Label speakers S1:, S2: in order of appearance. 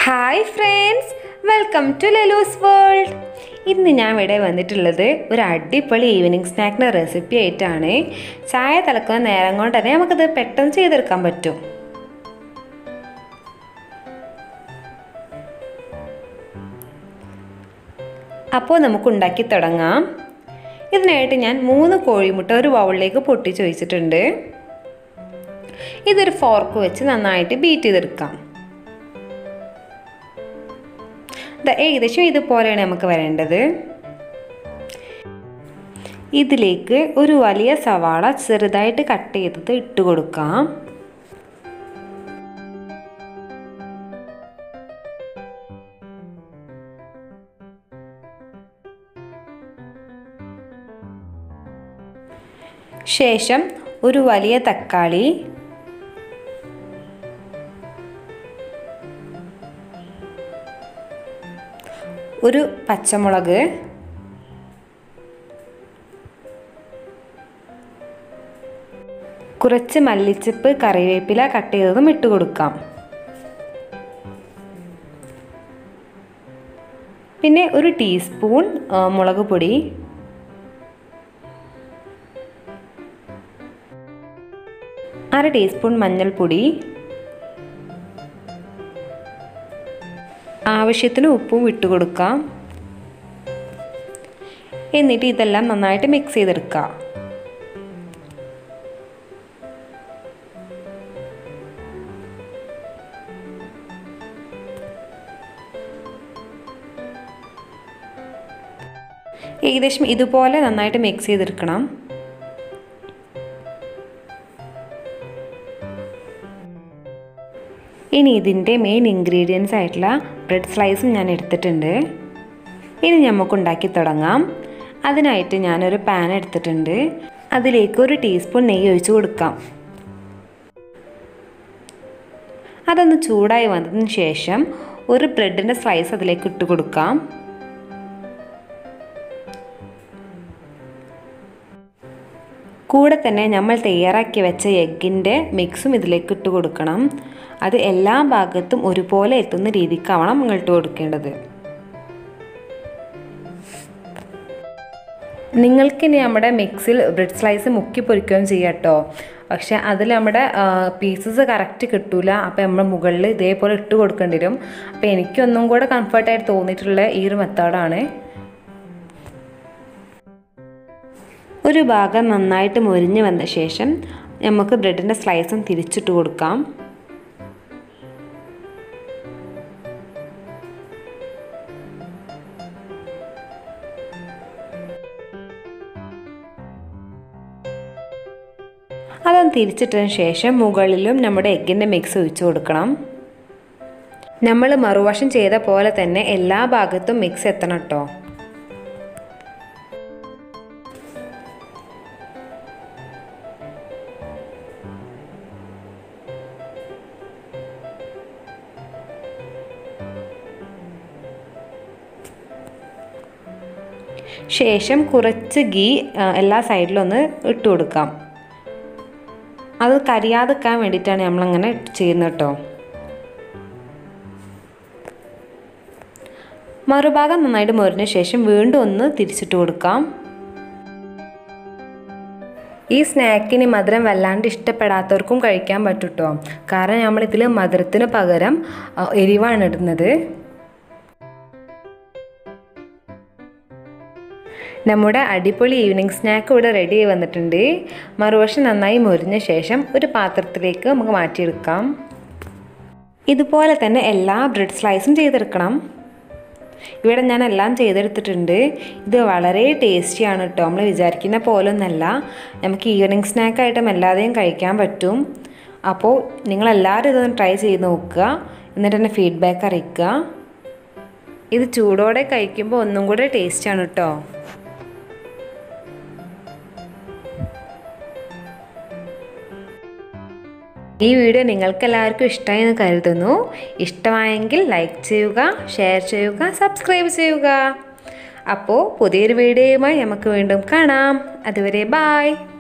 S1: hi friends welcome to ലെലൂസ് world ഇന്ന് ഞാൻ ഇവിടെ വന്നിട്ടുള്ളത് ഒരു അടിപൊളി ഈവനിങ് സ്നാക്കിൻ്റെ റെസിപ്പി ആയിട്ടാണ് ചായ തിളക്കുന്ന നേരം കൊണ്ട് തന്നെ നമുക്കത് പെട്ടെന്ന് ചെയ്തെടുക്കാൻ പറ്റും അപ്പോൾ നമുക്ക് ഉണ്ടാക്കി തുടങ്ങാം ഇതിനായിട്ട് ഞാൻ മൂന്ന് കോഴിമുട്ട ഒരു ബൗളിലേക്ക് പൊട്ടിച്ച് വെച്ചിട്ടുണ്ട് ഇതൊരു ഫോർക്ക് വെച്ച് നന്നായിട്ട് ബീറ്റ് ചെയ്തെടുക്കാം ഏകദേശം ഇതുപോലെയാണ് നമുക്ക് വരേണ്ടത് ഇതിലേക്ക് ഒരു വലിയ സവാള ചെറുതായിട്ട് കട്ട് ചെയ്തത് ഇട്ട് കൊടുക്കാം ശേഷം ഒരു വലിയ തക്കാളി ഒരു പച്ചമുളക് കുറച്ച് മല്ലിച്ചപ്പ് കറിവേപ്പില കട്ട് ചെയ്തതും ഇട്ട് കൊടുക്കാം പിന്നെ ഒരു ടീസ്പൂൺ മുളക് പൊടി അര ടീസ്പൂൺ മഞ്ഞൾപ്പൊടി ആവശ്യത്തിന് ഉപ്പും ഇട്ട് കൊടുക്കാം എന്നിട്ട് ഇതെല്ലാം നന്നായിട്ട് മിക്സ് ചെയ്തെടുക്കുക ഏകദേശം ഇതുപോലെ നന്നായിട്ട് മിക്സ് ചെയ്തെടുക്കണം ഇനി ഇതിൻ്റെ മെയിൻ ഇൻഗ്രീഡിയൻസ് ആയിട്ടുള്ള ബ്രെഡ് സ്ലൈസും ഞാൻ എടുത്തിട്ടുണ്ട് ഇനി നമുക്ക് ഉണ്ടാക്കി തുടങ്ങാം അതിനായിട്ട് ഞാനൊരു പാൻ എടുത്തിട്ടുണ്ട് അതിലേക്ക് ഒരു ടീസ്പൂൺ നെയ്യ് ഒഴിച്ച് കൊടുക്കാം അതൊന്ന് ചൂടായി വന്നതിന് ശേഷം ഒരു ബ്രെഡിൻ്റെ സ്ലൈസ് അതിലേക്ക് ഇട്ട് കൊടുക്കാം കൂടെ തന്നെ നമ്മൾ തയ്യാറാക്കി വെച്ച എഗ്ഗിൻ്റെ മിക്സും ഇതിലേക്ക് ഇട്ട് കൊടുക്കണം അത് എല്ലാ ഭാഗത്തും ഒരുപോലെ എത്തുന്ന രീതിക്കാവണം നിങ്ങൾ ഇട്ട് കൊടുക്കേണ്ടത് നിങ്ങൾക്കിനി നമ്മുടെ മിക്സിൽ ബ്രെഡ് സ്ലൈസ് മുക്കി പൊരിക്കുകയും ചെയ്യാം കേട്ടോ പക്ഷെ അതിൽ നമ്മുടെ പീസസ് കറക്റ്റ് കിട്ടൂല അപ്പോൾ നമ്മൾ മുകളിൽ ഇതേപോലെ ഇട്ട് കൊടുക്കേണ്ടി വരും അപ്പോൾ എനിക്കൊന്നും കൂടെ കംഫർട്ടായിട്ട് തോന്നിയിട്ടുള്ള ഈ ഒരു മെത്തേഡാണ് ഒരു ഭാഗം നന്നായിട്ട് മൊരിഞ്ഞ് വന്ന ശേഷം നമുക്ക് ബ്രെഡിൻ്റെ സ്ലൈസും തിരിച്ചിട്ട് കൊടുക്കാം അതൊന്ന് തിരിച്ചിട്ടതിന് ശേഷം മുകളിലും നമ്മുടെ എഗ്ഗിൻ്റെ മിക്സ് ഒഴിച്ചു കൊടുക്കണം നമ്മൾ മറുവശം ചെയ്ത പോലെ തന്നെ എല്ലാ ഭാഗത്തും മിക്സ് എത്തണം കേട്ടോ ശേഷം കുറച്ച് ഗീ എല്ലാ സൈഡിലും ഒന്ന് ഇട്ട് കൊടുക്കാം അത് കരിയാതെക്കാൻ വേണ്ടിയിട്ടാണ് നമ്മളങ്ങനെ ചെയ്യുന്നത് കേട്ടോ മറുഭാഗം നന്നായിട്ട് മുറിഞ്ഞ ശേഷം വീണ്ടും ഒന്ന് തിരിച്ചിട്ട് കൊടുക്കാം ഈ സ്നാക്കിന് മധുരം വല്ലാണ്ട് ഇഷ്ടപ്പെടാത്തവർക്കും കഴിക്കാൻ പറ്റും കേട്ടോ കാരണം നമ്മളിതിൽ മധുരത്തിന് പകരം എരിവാണ് ഇടുന്നത് നമ്മുടെ അടിപൊളി ഈവനിങ് സ്നാക്ക് ഇവിടെ റെഡി ആയി വന്നിട്ടുണ്ട് മറുവശം നന്നായി മുരിഞ്ഞ ശേഷം ഒരു പാത്രത്തിലേക്ക് നമുക്ക് മാറ്റിയെടുക്കാം ഇതുപോലെ തന്നെ എല്ലാ ബ്രെഡ് സ്ലൈസും ചെയ്തെടുക്കണം ഇവിടെ ഞാൻ എല്ലാം ചെയ്തെടുത്തിട്ടുണ്ട് ഇത് വളരെ ടേസ്റ്റിയാണ് കേട്ടോ നമ്മൾ വിചാരിക്കുന്ന പോലൊന്നല്ല നമുക്ക് ഈവനിങ് സ്നാക്കായിട്ടും എല്ലാതെയും കഴിക്കാൻ പറ്റും അപ്പോൾ നിങ്ങളെല്ലാവരും ഇതൊന്ന് ട്രൈ ചെയ്ത് നോക്കുക എന്നിട്ട് തന്നെ ഫീഡ്ബാക്ക് അറിയിക്കുക ഇത് ചൂടോടെ കഴിക്കുമ്പോൾ ഒന്നും കൂടെ ടേസ്റ്റാണ് കേട്ടോ ഈ വീഡിയോ നിങ്ങൾക്ക് എല്ലാവർക്കും ഇഷ്ടമായി എന്ന് കരുതുന്നു ഇഷ്ടമായെങ്കിൽ ലൈക്ക് ചെയ്യുക ഷെയർ ചെയ്യുക സബ്സ്ക്രൈബ് ചെയ്യുക അപ്പോൾ പുതിയൊരു വീഡിയോയുമായി നമുക്ക് വീണ്ടും കാണാം അതുവരെ ബായ്